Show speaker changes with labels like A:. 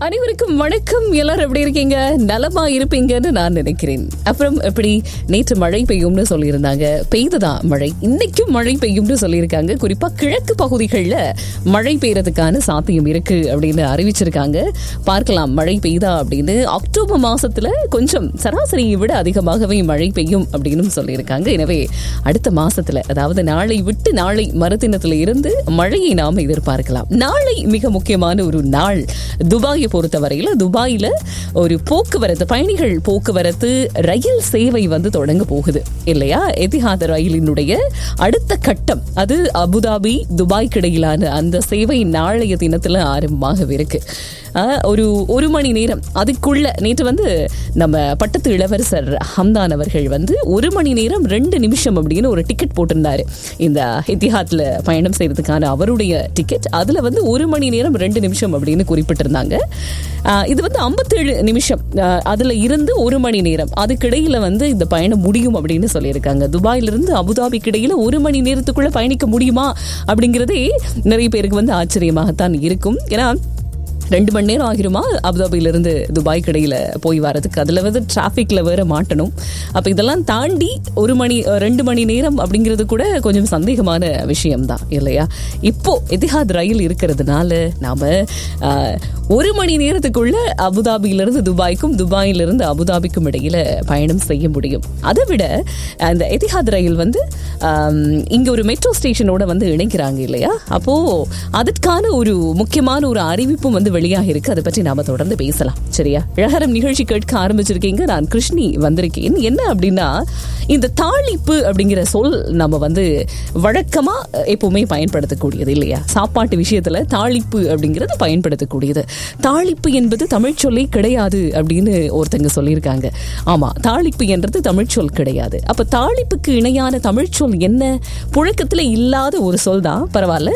A: அனைவருக்கும் வணக்கம் எல்லாரும் எப்படி இருக்கீங்க நலமா இருப்பீங்கன்னு நான் நினைக்கிறேன் அப்புறம் எப்படி நேற்று மழை பெய்யும்னு சொல்லியிருந்தாங்க பெய்துதான் மழை இன்னைக்கும் மழை பெய்யும்னு சொல்லியிருக்காங்க குறிப்பா கிழக்கு பகுதிகளில் மழை பெய்யறதுக்கான சாத்தியம் இருக்கு அப்படின்னு அறிவிச்சிருக்காங்க பார்க்கலாம் மழை பெய்தா அப்படின்னு அக்டோபர் மாசத்துல கொஞ்சம் சராசரியை விட அதிகமாகவே மழை பெய்யும் அப்படின்னு சொல்லியிருக்காங்க எனவே அடுத்த மாசத்துல அதாவது நாளை விட்டு நாளை மறுதினத்துல இருந்து மழையை நாம் எதிர்பார்க்கலாம் நாளை மிக முக்கியமான ஒரு நாள் துபாயை பொறுத்தவரையில துபாயில ஒரு போக்குவரத்து பயணிகள் போக்குவரத்து ரயில் சேவை வந்து தொடங்க போகுது இல்லையா எதிஹாத ரயிலினுடைய அடுத்த கட்டம் அது அபுதாபி துபாய்க்கு இடையிலான அந்த சேவை நாளைய தினத்துல ஆரம்பமாகவிருக்கு ஆஹ், ஒரு ஒரு மணி நேரம் அதுக்குள்ள நேற்று வந்து நம்ம பட்டத்து இளவரசர் ஹம்தான் அவர்கள் வந்து ஒரு மணி நேரம் ரெண்டு நிமிஷம் அப்படின்னு ஒரு டிக்கெட் போட்டிருந்தாரு இந்த இத்திஹாத்ல பயணம் செய்யறதுக்கான அவருடைய டிக்கெட் அதுல வந்து ஒரு மணி நேரம் ரெண்டு நிமிஷம் அப்படின்னு குறிப்பிட்டிருந்தாங்க ஆஹ், இது வந்து ஐம்பத்தேழு நிமிஷம் ஆஹ், அதுல இருந்து ஒரு மணி நேரம் அதுக்கிடையில வந்து இந்த பயணம் முடியும் அப்படின்னு சொல்லியிருக்காங்க துபாயில இருந்து அபுதாபிக்கு இடையில ஒரு மணி நேரத்துக்குள்ள பயணிக்க முடியுமா அப்படிங்கிறதே நிறைய பேருக்கு வந்து ஆச்சரியமாகத்தான் இருக்கும் ஏன்னா ரெண்டு மணி நேரம் ஆகிருமா அபுதாபியிலிருந்து துபாய் கடையில் போய் வரதுக்கு அதில் வந்து டிராஃபிக்கில் வேற மாட்டணும் அப்போ இதெல்லாம் தாண்டி ஒரு மணி அஹ், ரெண்டு மணி நேரம் அப்படிங்கிறது கூட கொஞ்சம் சந்தேகமான விஷயம்தான் இல்லையா இப்போ எதிஹாத் ரயில் இருக்கிறதுனால நாம் ஒரு மணி நேரத்துக்குள்ள அபுதாபியிலிருந்து துபாய்க்கும் துபாயிலிருந்து அபுதாபிக்கும் இடையில பயணம் செய்ய முடியும் அதை விட அந்த எதிஹாத் ரயில் வந்து ஆம், இங்க ஒரு மெட்ரோ ஸ்டேஷனோட வந்து இணைக்கிறாங்க இல்லையா அப்போ அதற்கான ஒரு முக்கியமான ஒரு அறிவிப்பும் வந்து வெளியாக இருக்கு அதை பற்றி நாம தொடர்ந்து பேசலாம் சரியா இழகரம் நிகழ்ச்சி கேட்க ஆரம்பிச்சிருக்கீங்க நான் கிருஷ்ணி வந்திருக்கேன் என்ன அப்படின்னா இந்த தாளிப்பு அப்படிங்கிற சொல் நம்ம வந்து வழக்கமா எப்பவுமே பயன்படுத்தக்கூடியது இல்லையா சாப்பாட்டு விஷயத்துல தாளிப்பு அப்படிங்கிறது பயன்படுத்தக்கூடியது தாளிப்பு என்பது தமிழ் சொல்லே கிடையாது அப்படின்னு ஒருத்தங்க சொல்லியிருக்காங்க ஆமா தாளிப்பு என்றது தமிழ் சொல் கிடையாது அப்ப தாளிப்புக்கு இணையான தமிழ் சொல் என்ன புழக்கத்துல இல்லாத ஒரு சொல் தான் பரவாயில்ல